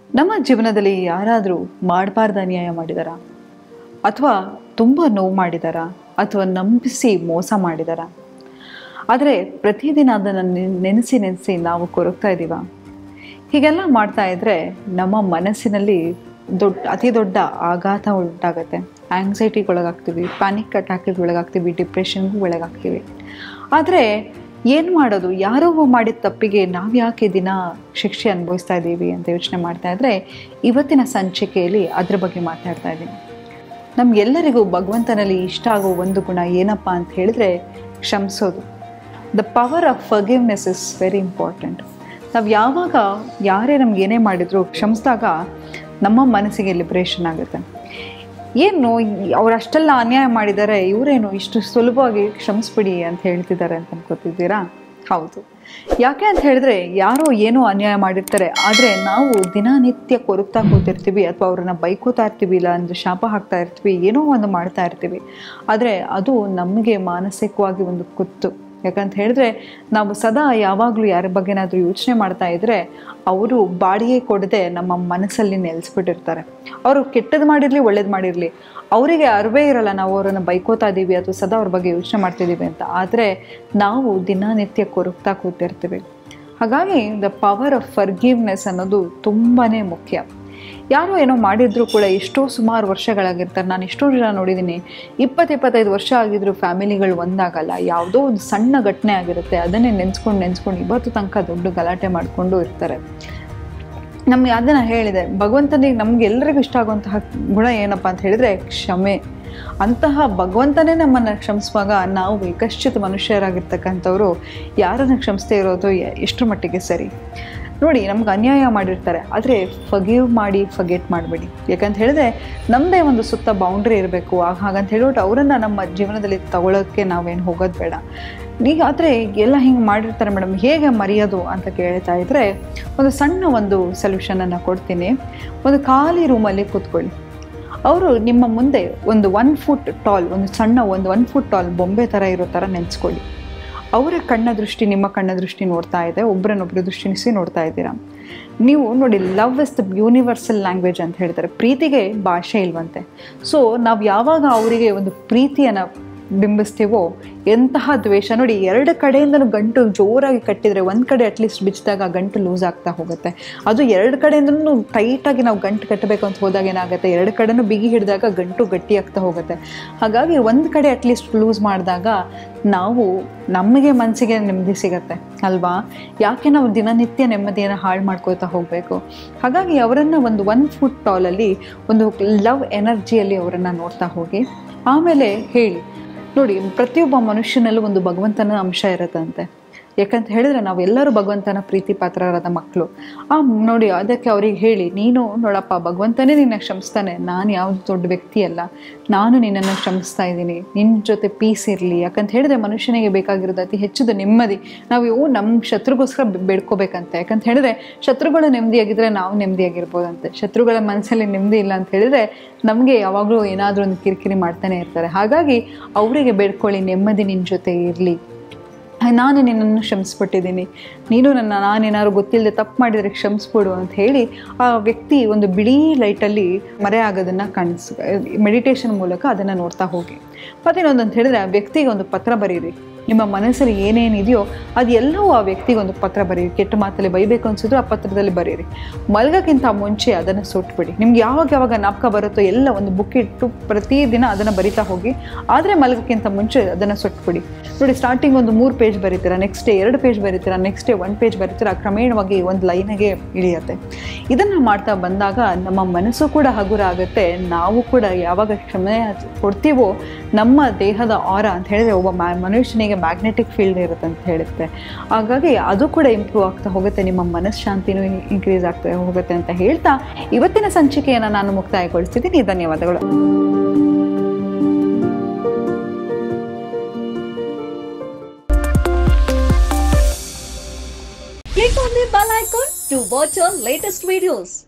ನಮ್ಮ ಜೀವನದಲ್ಲಿ ಯಾರಾದರೂ ಮಾಡಬಾರ್ದು ಅನ್ಯಾಯ ಮಾಡಿದಾರಾ ಅಥವಾ ತುಂಬ ನೋವು ಮಾಡಿದಾರಾ ಅಥವಾ ನಂಬಿಸಿ ಮೋಸ ಮಾಡಿದಾರಾ ಆದರೆ ಪ್ರತಿದಿನ ಅದನ್ನು ನೆನ್- ನೆನೆಸಿ ನೆನೆಸಿ ನಾವು ಕೊರಗ್ತಾ ಇದ್ದೀವ ಹೀಗೆಲ್ಲ ಮಾಡ್ತಾ ಇದ್ದರೆ ನಮ್ಮ ಮನಸ್ಸಿನಲ್ಲಿ ದೊಡ್ಡ ಅತಿ ದೊಡ್ಡ ಆಘಾತ ಉಂಟಾಗುತ್ತೆ ಆಂಗ್ಸೈಟಿಗೆ ಒಳಗಾಗ್ತೀವಿ ಪ್ಯಾನಿಕ್ ಅಟ್ಯಾಕಿಗೆ ಒಳಗಾಗ್ತೀವಿ ಡಿಪ್ರೆಷನ್ಗೂ ಒಳಗಾಗ್ತೀವಿ ಆದರೆ ಏನು ಮಾಡೋದು ಯಾರೋ ಮಾಡಿದ ತಪ್ಪಿಗೆ ನಾವು ಯಾಕೆ ದಿನ ಶಿಕ್ಷೆ ಅನುಭವಿಸ್ತಾ ಇದ್ದೀವಿ ಅಂತ ಯೋಚನೆ ಮಾಡ್ತಾ ಇದ್ದರೆ ಇವತ್ತಿನ ಸಂಚಿಕೆಯಲ್ಲಿ ಅದ್ರ ಬಗ್ಗೆ ಮಾತಾಡ್ತಾ ಇದ್ದೀನಿ ನಮಗೆಲ್ಲರಿಗೂ ಭಗವಂತನಲ್ಲಿ ಇಷ್ಟ ಆಗೋ ಒಂದು ಗುಣ ಏನಪ್ಪ ಅಂತ ಹೇಳಿದ್ರೆ ಕ್ಷಮಿಸೋದು the power of forgiveness is very important ನಾವು ಯಾವಾಗ ಯಾರೇ ನಮ್ಗೆ ಏನೇ ಮಾಡಿದ್ರು ಕ್ಷಮಿಸಿದಾಗ ನಮ್ಮ ಮನಸ್ಸಿಗೆ ಲಿಬ್ರೇಷನ್ ಆಗುತ್ತೆ ಏನು ಅವ್ರು ಅಷ್ಟೆಲ್ಲ ಅನ್ಯಾಯ ಮಾಡಿದ್ದಾರೆ ಇವರೇನು ಇಷ್ಟು ಸುಲಭವಾಗಿ ಕ್ಷಮಿಸ್ಬಿಡಿ ಅಂತ ಹೇಳ್ತಿದ್ದಾರೆ ಅಂತ ಅನ್ಕೋತಿದ್ದೀರಾ ಹೌದು ಯಾಕೆ ಅಂತ ಹೇಳಿದ್ರೆ ಯಾರೋ ಏನೋ ಅನ್ಯಾಯ ಮಾಡಿರ್ತಾರೆ ಆದರೆ ನಾವು ದಿನನಿತ್ಯ ಕೊರಗ್ತಾ ಕೂತಿರ್ತೀವಿ ಅಥವಾ ಅವ್ರನ್ನ ಬೈಕೋತಾ ಇರ್ತೀವಿ ಇಲ್ಲ ಒಂದು ಶಾಪ ಹಾಕ್ತಾ ಇರ್ತೀವಿ ಏನೋ ಒಂದು ಮಾಡ್ತಾ ಇರ್ತೀವಿ ಆದರೆ ಅದು ನಮಗೆ ಮಾನಸಿಕವಾಗಿ ಒಂದು ಕುತ್ತು ಯಾಕಂತ ಹೇಳಿದ್ರೆ ನಾವು ಸದಾ ಯಾವಾಗಲೂ ಯಾರ ಬಗ್ಗೆನಾದರೂ ಯೋಚನೆ ಮಾಡ್ತಾ ಇದ್ದರೆ ಅವರು ಬಾಡಿಗೆ ಕೊಡದೆ ನಮ್ಮ ಮನಸ್ಸಲ್ಲಿ ನೆಲೆಸ್ಬಿಟ್ಟಿರ್ತಾರೆ ಅವರು ಕೆಟ್ಟದ್ದು ಮಾಡಿರಲಿ ಒಳ್ಳೇದು ಮಾಡಿರಲಿ ಅವರಿಗೆ ಅರಿವೇ ಇರಲ್ಲ ನಾವು ಅವರನ್ನು ಬೈಕೋತಾ ಇದ್ದೀವಿ ಅಥವಾ ಸದಾ ಅವ್ರ ಬಗ್ಗೆ ಯೋಚನೆ ಮಾಡ್ತಿದ್ದೀವಿ ಅಂತ ಆದರೆ ನಾವು ದಿನನಿತ್ಯ ಕೊರಗ್ತಾ ಕೂತಿರ್ತೀವಿ ಹಾಗಾಗಿ ದ ಪವರ್ ಆಫ್ ಫರ್ಗಿವ್ನೆಸ್ ಅನ್ನೋದು ತುಂಬಾ ಮುಖ್ಯ ಯಾರೋ ಏನೋ ಮಾಡಿದ್ರು ಕೂಡ ಎಷ್ಟೋ ಸುಮಾರು ವರ್ಷಗಳಾಗಿರ್ತಾರೆ ನಾನು ಎಷ್ಟೋ ಜನ ನೋಡಿದ್ದೀನಿ ಇಪ್ಪತ್ತು ಇಪ್ಪತ್ತೈದು ವರ್ಷ ಆಗಿದ್ರು ಫ್ಯಾಮಿಲಿಗಳು ಒಂದಾಗಲ್ಲ ಯಾವುದೋ ಒಂದು ಸಣ್ಣ ಘಟನೆ ಆಗಿರುತ್ತೆ ಅದನ್ನೇ ನೆನೆಸ್ಕೊಂಡು ನೆನೆಸ್ಕೊಂಡು ಇವತ್ತು ತನಕ ದೊಡ್ಡ ಗಲಾಟೆ ಮಾಡಿಕೊಂಡು ಇರ್ತಾರೆ ನಮ್ಗೆ ಅದನ್ನು ಹೇಳಿದೆ ಭಗವಂತನಿಗೆ ನಮ್ಗೆ ಎಲ್ಲರಿಗೂ ಇಷ್ಟ ಆಗುವಂತಹ ಗುಣ ಏನಪ್ಪ ಅಂತ ಹೇಳಿದ್ರೆ ಕ್ಷಮೆ ಅಂತಹ ಭಗವಂತನೇ ನಮ್ಮನ್ನು ಕ್ಷಮಿಸುವಾಗ ನಾವು ಏಕಶ್ಚಿತ ಮನುಷ್ಯರಾಗಿರ್ತಕ್ಕಂಥವ್ರು ಯಾರನ್ನು ಕ್ಷಮಿಸ್ತೇ ಇರೋದು ಎ- ಎಷ್ಟರ ಮಟ್ಟಿಗೆ ಸರಿ ನೋಡಿ ನಮ್ಗೆ ಅನ್ಯಾಯ ಮಾಡಿರ್ತಾರೆ ಆದರೆ ಫಗೀವ್ ಮಾಡಿ ಫಗೆಟ್ ಮಾಡಬೇಡಿ ಯಾಕಂತ ಹೇಳಿದ್ರೆ ನಮ್ಮದೇ ಒಂದು ಸುತ್ತ ಬೌಂಡ್ರಿ ಇರಬೇಕು ಆಗ ಹಾಗಂತ ಹೇಳ್ಬಿಟ್ಟು ಅವರನ್ನು ನಮ್ಮ ಜೀವನದಲ್ಲಿ ತಗೊಳ್ಳೋಕ್ಕೆ ನಾವೇನು ಹೋಗೋದು ಬೇಡ ಈಗ ಆದರೆ ಎಲ್ಲ ಹಿಂಗೆ ಮಾಡಿರ್ತಾರೆ ಮೇಡಮ್ ಹೇಗೆ ಮರೆಯೋದು ಅಂತ ಕೇಳ್ತಾ ಇದ್ದರೆ ಒಂದು ಸಣ್ಣ ಒಂದು ಸೊಲ್ಯೂಷನನ್ನು ಕೊಡ್ತೀನಿ ಒಂದು ಖಾಲಿ ರೂಮಲ್ಲಿ ಕೂತ್ಕೊಳ್ಳಿ ಅವರು ನಿಮ್ಮ ಮುಂದೆ ಒಂದು ಒನ್ ಫುಟ್ ಟಾಲ್ ಒಂದು ಸಣ್ಣ ಒಂದು ಒನ್ ಫುಟ್ ಟಾಲ್ ಬೊಂಬೆ ಥರ ಇರೋ ಥರ ನೆನೆಸ್ಕೊಳ್ಳಿ ಅವರ ಕಣ್ಣ ದೃಷ್ಟಿ ನಿಮ್ಮ ಕಣ್ಣ ದೃಷ್ಟಿ ನೋಡ್ತಾ ಇದೆ ಒಬ್ಬರನ್ನೊಬ್ಬರು ದೃಷ್ಟಿನಿಸಿ ನೋಡ್ತಾ ಇದ್ದೀರಾ ನೀವು ನೋಡಿ love is the universal language ಅಂತ ಹೇಳ್ತಾರೆ ಪ್ರೀತಿಗೆ ಭಾಷೆ ಇಲ್ವಂತೆ ಸೊ ನಾವು ಯಾವಾಗ ಅವರಿಗೆ ಒಂದು ಪ್ರೀತಿಯನ್ನು ಬಿಂಬಿಸ್ತೀವೋ ಎಂತಹ ದ್ವೇಷ ನೋಡಿ ಎರಡು ಕಡೆಯಿಂದಲೂ ಗಂಟು ಜೋರಾಗಿ ಕಟ್ಟಿದರೆ ಒಂದು ಕಡೆ ಅಟ್ಲೀಸ್ಟ್ ಬಿಚ್ಚಿದಾಗ ಆ ಗಂಟು ಲೂಸ್ ಆಗ್ತಾ ಹೋಗುತ್ತೆ ಅದು ಎರಡು ಕಡೆಯಿಂದಲೂ ಟೈಟಾಗಿ ನಾವು ಗಂಟು ಕಟ್ಟಬೇಕು ಅಂತ ಹೋದಾಗ ಏನಾಗುತ್ತೆ ಎರಡು ಕಡೆನೂ ಬಿಗಿ ಹಿಡಿದಾಗ ಗಂಟು ಗಟ್ಟಿ ಆಗ್ತಾ ಹೋಗುತ್ತೆ ಹಾಗಾಗಿ ಒಂದು ಕಡೆ ಅಟ್ಲೀಸ್ಟ್ ಲೂಸ್ ಮಾಡಿದಾಗ ನಾವು ನಮಗೆ ಮನಸ್ಸಿಗೆ ನೆಮ್ಮದಿ ಸಿಗತ್ತೆ ಅಲ್ವಾ ಯಾಕೆ ನಾವು ದಿನನಿತ್ಯ ನೆಮ್ಮದಿಯನ್ನು ಹಾಳು ಮಾಡ್ಕೋತಾ ಹೋಗಬೇಕು ಹಾಗಾಗಿ ಅವರನ್ನು ಒಂದು ಒನ್ ಫುಟ್ ಟಾಲಲ್ಲಿ ಒಂದು ಲವ್ ಎನರ್ಜಿಯಲ್ಲಿ ಅವರನ್ನು ನೋಡ್ತಾ ಹೋಗಿ ಆಮೇಲೆ ಹೇಳಿ ನೋಡಿ ಪ್ರತಿಯೊಬ್ಬ ಮನುಷ್ಯನಲ್ಲೂ ಒಂದು ಭಗವಂತನ ಅಂಶ ಇರುತ್ತಂತೆ ಯಾಕಂತ ಹೇಳಿದ್ರೆ ನಾವೆಲ್ಲರೂ ಭಗವಂತನ ಪ್ರೀತಿ ಪಾತ್ರರಾದ ಮಕ್ಕಳು ಆ ನೋಡಿ ಅದಕ್ಕೆ ಅವ್ರಿಗೆ ಹೇಳಿ ನೀನು ನೋಡಪ್ಪ ಭಗವಂತನೇ ನಿನ್ನ ಕ್ಷಮಿಸ್ತಾನೆ ನಾನು ಯಾವುದು ದೊಡ್ಡ ವ್ಯಕ್ತಿ ಅಲ್ಲ ನಾನು ನಿನ್ನನ್ನು ಕ್ಷಮಿಸ್ತಾ ಇದ್ದೀನಿ ನಿನ್ನ ಜೊತೆ ಪೀಸ್ ಇರಲಿ ಯಾಕಂತ ಹೇಳಿದ್ರೆ ಮನುಷ್ಯನಿಗೆ ಬೇಕಾಗಿರೋದು ಅತಿ ಹೆಚ್ಚಿದ ನೆಮ್ಮದಿ ನಾವು ಇವು ನಮ್ಮ ಶತ್ರುಗೋಸ್ಕರ ಬೆ- ಬೇಡ್ಕೋಬೇಕಂತೆ ಯಾಕಂತ ಹೇಳಿದ್ರೆ ಶತ್ರುಗಳು ನೆಮ್ಮದಿಯಾಗಿದ್ರೆ ನಾವು ನೆಮ್ಮದಿಯಾಗಿರ್ಬೋದಂತೆ ಶತ್ರುಗಳ ಮನಸ್ಸಲ್ಲಿ ನೆಮ್ಮದಿ ಇಲ್ಲ ಅಂತ ಹೇಳಿದ್ರೆ ನಮಗೆ ಯಾವಾಗಲೂ ಏನಾದರೂ ಒಂದು ಕಿರಿಕಿರಿ ಮಾಡ್ತಾನೆ ಇರ್ತಾರೆ ಹಾಗಾಗಿ ಅವರಿಗೆ ಬೇಡ್ಕೊಳ್ಳಿ ನೆಮ್ಮದಿ ನಿನ್ನ ಜೊತೆ ಇರಲಿ ನಾನು ನಿನ್ನನ್ನು ಕ್ಷಮಿಸ್ಬಿಟ್ಟಿದ್ದೀನಿ ನೀನು ನನ್ನ ನಾನೇನಾದ್ರು ಗೊತ್ತಿಲ್ಲದೆ ತಪ್ಪು ಮಾಡಿದರೆ ಕ್ಷಮಿಸ್ಬಿಡು ಅಂತ ಹೇಳಿ ಆ ವ್ಯಕ್ತಿ ಒಂದು ಬಿಳಿ ಲೈಟಲ್ಲಿ ಮರೆ ಆಗೋದನ್ನು ಕಾಣಿಸ್ ಮೆಡಿಟೇಷನ್ ಮೂಲಕ ಅದನ್ನು ನೋಡ್ತಾ ಹೋಗಿ ಮತ್ತೇನೊಂದು ಅಂತ ಹೇಳಿದ್ರೆ ಆ ವ್ಯಕ್ತಿಗೆ ಒಂದು ಪತ್ರ ಬರೀರಿ ನಿಮ್ಮ ಮನಸ್ಸಲ್ಲಿ ಏನೇನಿದೆಯೋ ಅದು ಎಲ್ಲವೂ ಆ ವ್ಯಕ್ತಿಗೆ ಒಂದು ಪತ್ರ ಬರೀರಿ ಕೆಟ್ಟ ಮಾತಲ್ಲಿ ಬೈಬೇಕು ಅನ್ಸಿದ್ರು ಆ ಪತ್ರದಲ್ಲಿ ಬರೀರಿ ಮಲ್ಗೋಕ್ಕಿಂತ ಮುಂಚೆ ಅದನ್ನು ಸುಟ್ಬಿಡಿ ನಿಮ್ಗೆ ಯಾವಾಗ ಯಾವಾಗ ಜ್ಞಾಪಕ ಬರುತ್ತೋ ಎಲ್ಲ ಒಂದು ಬುಕ್ ಇಟ್ಟು ಪ್ರತಿದಿನ ಅದನ್ನು ಬರಿತಾ ಹೋಗಿ ಆದರೆ ಮಲ್ಗೋಕ್ಕಿಂತ ಮುಂಚೆ ಅದನ್ನು ಸುಟ್ಬಿಡಿ ನೋಡಿ ಸ್ಟಾರ್ಟಿಂಗ್ ಒಂದು ಮೂರು ಪೇಜ್ ಬರೀತೀರಾ ನೆಕ್ಸ್ಟ್ ಡೇ ಎರಡು ಪೇಜ್ ಬರೀತೀರಾ ನೆಕ್ಸ್ಟ್ ಡೇ ಒನ್ ಪೇಜ್ ಬರೀತೀರಾ ಕ್ರಮೇಣವಾಗಿ ಒಂದು ಲೈನಿಗೆ ಇಳಿಯುತ್ತೆ ಇದನ್ನು ಮಾಡ್ತಾ ಬಂದಾಗ ನಮ್ಮ ಮನಸ್ಸು ಕೂಡ ಹಗುರ ಆಗುತ್ತೆ ನಾವು ಕೂಡ ಯಾವಾಗ ಕ್ಷಮೆ ಕೊಡ್ತೀವೋ ನಮ್ಮ ದೇಹದ ಆರ ಅಂತ ಹೇಳಿದ್ರೆ ಒಬ್ಬ ಮ್ಯಾ ಮನುಷ್ಯನಿಗೆ ಮ್ಯಾಗ್ನೆಟಿಕ್ ಫೀಲ್ಡ್ ಇರುತ್ತೆ ಅಂತ ಹೇಳುತ್ತೆ ಹಾಗಾಗಿ ಅದು ಕೂಡ ಇಂಪ್ರೂವ್ ಆಗ್ತಾ ಹೋಗುತ್ತೆ ನಿಮ್ಮ ಮನಃಶಾಂತಿನೂ ಇನ್ಕ್ರೀಸ್ ಆಗ್ತಾ ಹೋಗುತ್ತೆ ಅಂತ ಹೇಳ್ತಾ ಇವತ್ತಿನ ಸಂಚಿಕೆಯನ್ನು ನಾನು ಮುಕ್ತಾಯಗೊಳಿಸ್ತಿದ್ದೀನಿ ಧನ್ಯವಾದಗಳು Click on the bell icon to watch our latest videos.